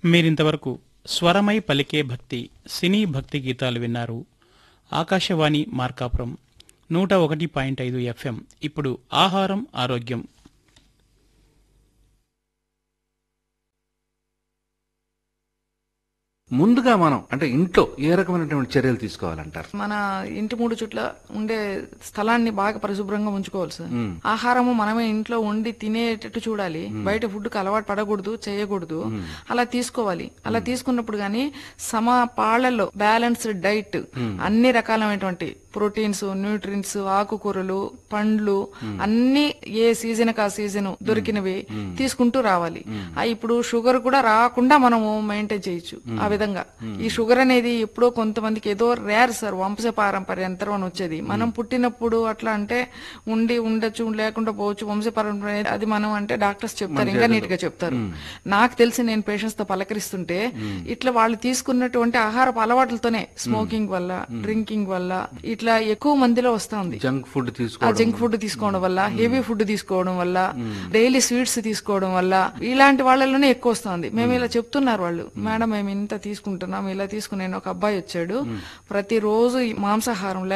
మీరింతవరకు స్వరమై పలికే భక్తి సినీ భక్తి గీతాలు విన్నారు ఆకాశవాణి మార్కాపురం నూట ఒకటి పాయింట్ ఐదు ఎఫ్ఎం ఇప్పుడు ఆహారం ఆరోగ్యం ముందుగా మనం అంటే ఇంట్లో ఏ రకమైనటువంటి చర్యలు తీసుకోవాలంటారు మన ఇంటి మూడు చుట్ల ఉండే స్థలాన్ని బాగా పరిశుభ్రంగా ఉంచుకోవాలి సార్ ఆహారము మనమే ఇంట్లో వండి తినేటట్టు చూడాలి బయట ఫుడ్ కి అలవాటు పడకూడదు చేయకూడదు అలా తీసుకోవాలి అలా తీసుకున్నప్పుడు గానీ సమ పాళ్లలో బ్యాలెన్స్డ్ డైట్ అన్ని రకాలైనటువంటి ప్రోటీన్స్ న్యూట్రిన్స్ ఆకుకూరలు పండ్లు అన్ని ఏ సీజన్ కా సీజన్ దొరికినవి తీసుకుంటూ రావాలి ఆ ఇప్పుడు షుగర్ కూడా రాకుండా మనము మెయింటైన్ చేయొచ్చు ఆ విధంగా ఈ షుగర్ అనేది ఎప్పుడో కొంతమందికి ఏదో రేర్ సార్ వంశ పారంపర్యంతరం అని వచ్చేది మనం పుట్టినప్పుడు అట్లా అంటే ఉండి ఉండొచ్చు లేకుండా పోవచ్చు వంశ పారంపర్యం అనేది అది మనం అంటే డాక్టర్స్ చెప్తారు ఇంకా నీట్ గా చెప్తారు నాకు తెలిసి నేను పేషెంట్స్ తో పలకరిస్తుంటే ఇట్లా వాళ్ళు తీసుకున్నటువంటి ఆహారపు అలవాట్లతోనే స్మోకింగ్ వల్ల డ్రింకింగ్ వల్ల ఇట్లా ఎక్కువ మందిలో వస్తుంది జంక్ ఫుడ్ ఆ తీసుకోవడం జంక్ ఫుడ్ తీసుకోవడం వల్ల హెవీ ఫుడ్ తీసుకోవడం వల్ల డైలీ స్వీట్స్ తీసుకోవడం వల్ల ఇలాంటి వాళ్ళలోనే ఎక్కువ వస్తుంది మేము ఇలా చెప్తున్నారు వాళ్ళు మేడం మేము ఇంత తీసుకుంటున్నాం ఇలా తీసుకుని ఒక అబ్బాయి వచ్చాడు ప్రతిరోజు ఈ మాంసాహారం